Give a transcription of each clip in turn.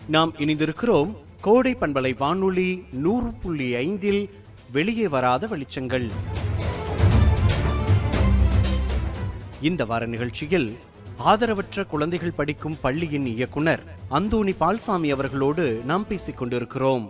நாம் இணைந்திருக்கிறோம் கோடை பண்பலை வானொலி நூறு புள்ளி ஐந்தில் வெளியே வராத வெளிச்சங்கள் இந்த வார நிகழ்ச்சியில் ஆதரவற்ற குழந்தைகள் படிக்கும் பள்ளியின் இயக்குனர் அந்தோணி பால்சாமி அவர்களோடு நாம் பேசிக் கொண்டிருக்கிறோம்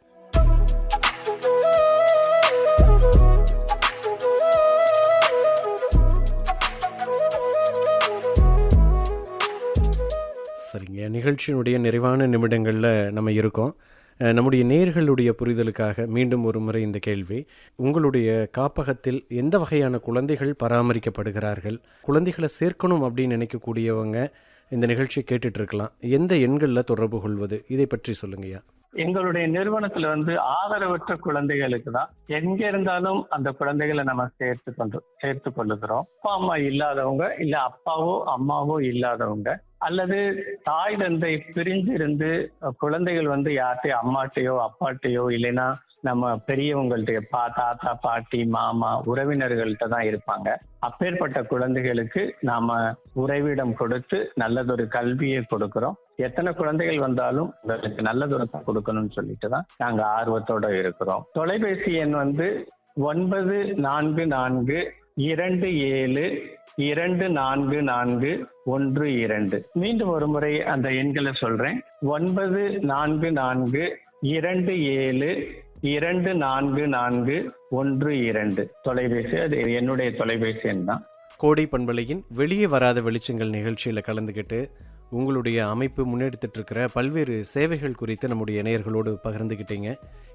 சரிங்க நிகழ்ச்சியினுடைய நிறைவான நிமிடங்களில் நம்ம இருக்கோம் அஹ், நம்முடைய நேர்களுடைய புரிதலுக்காக மீண்டும் ஒரு முறை இந்த கேள்வி உங்களுடைய காப்பகத்தில் எந்த வகையான குழந்தைகள் பராமரிக்கப்படுகிறார்கள் குழந்தைகளை சேர்க்கணும் அப்படின்னு நினைக்கக்கூடியவங்க இந்த நிகழ்ச்சியை கேட்டுட்டு இருக்கலாம் எந்த எண்களில் தொடர்பு கொள்வது இதை பற்றி சொல்லுங்கய்யா எங்களுடைய நிறுவனத்துல வந்து ஆதரவற்ற குழந்தைகளுக்கு தான் எங்க இருந்தாலும் அந்த குழந்தைகளை நம்ம சேர்த்து கொண்டு சேர்த்து கொள்ளுகிறோம் அப்பா அம்மா இல்லாதவங்க இல்ல அப்பாவோ அம்மாவோ இல்லாதவங்க அல்லது தாய் தந்தை பிரிஞ்சு இருந்து குழந்தைகள் வந்து யார்கிட்டயோ அம்மாட்டையோ அப்பாட்டையோ இல்லைன்னா நம்ம பெரியவங்கள்ட்ட பா தாத்தா பாட்டி மாமா உறவினர்கள்ட்ட தான் இருப்பாங்க அப்பேற்பட்ட குழந்தைகளுக்கு நாம உறைவிடம் கொடுத்து நல்லதொரு கல்வியை கொடுக்கிறோம் எத்தனை குழந்தைகள் வந்தாலும் உங்களுக்கு நல்லதொரு கொடுக்கணும்னு சொல்லிட்டு தான் நாங்க ஆர்வத்தோட இருக்கிறோம் தொலைபேசி எண் வந்து ஒன்பது நான்கு நான்கு இரண்டு ஏழு இரண்டு நான்கு நான்கு ஒன்று இரண்டு மீண்டும் ஒரு முறை அந்த எண்களை சொல்றேன் ஒன்பது நான்கு நான்கு இரண்டு ஏழு இரண்டு நான்கு நான்கு ஒன்று இரண்டு தொலைபேசி அது என்னுடைய தொலைபேசி எண் தான் கோடை பண்பலையின் வெளியே வராத வெளிச்சங்கள் நிகழ்ச்சியில் கலந்துக்கிட்டு உங்களுடைய அமைப்பு முன்னெடுத்துட்டு இருக்கிற பல்வேறு சேவைகள் குறித்து நம்முடைய நேயர்களோடு பகிர்ந்துக்கிட்டீங்க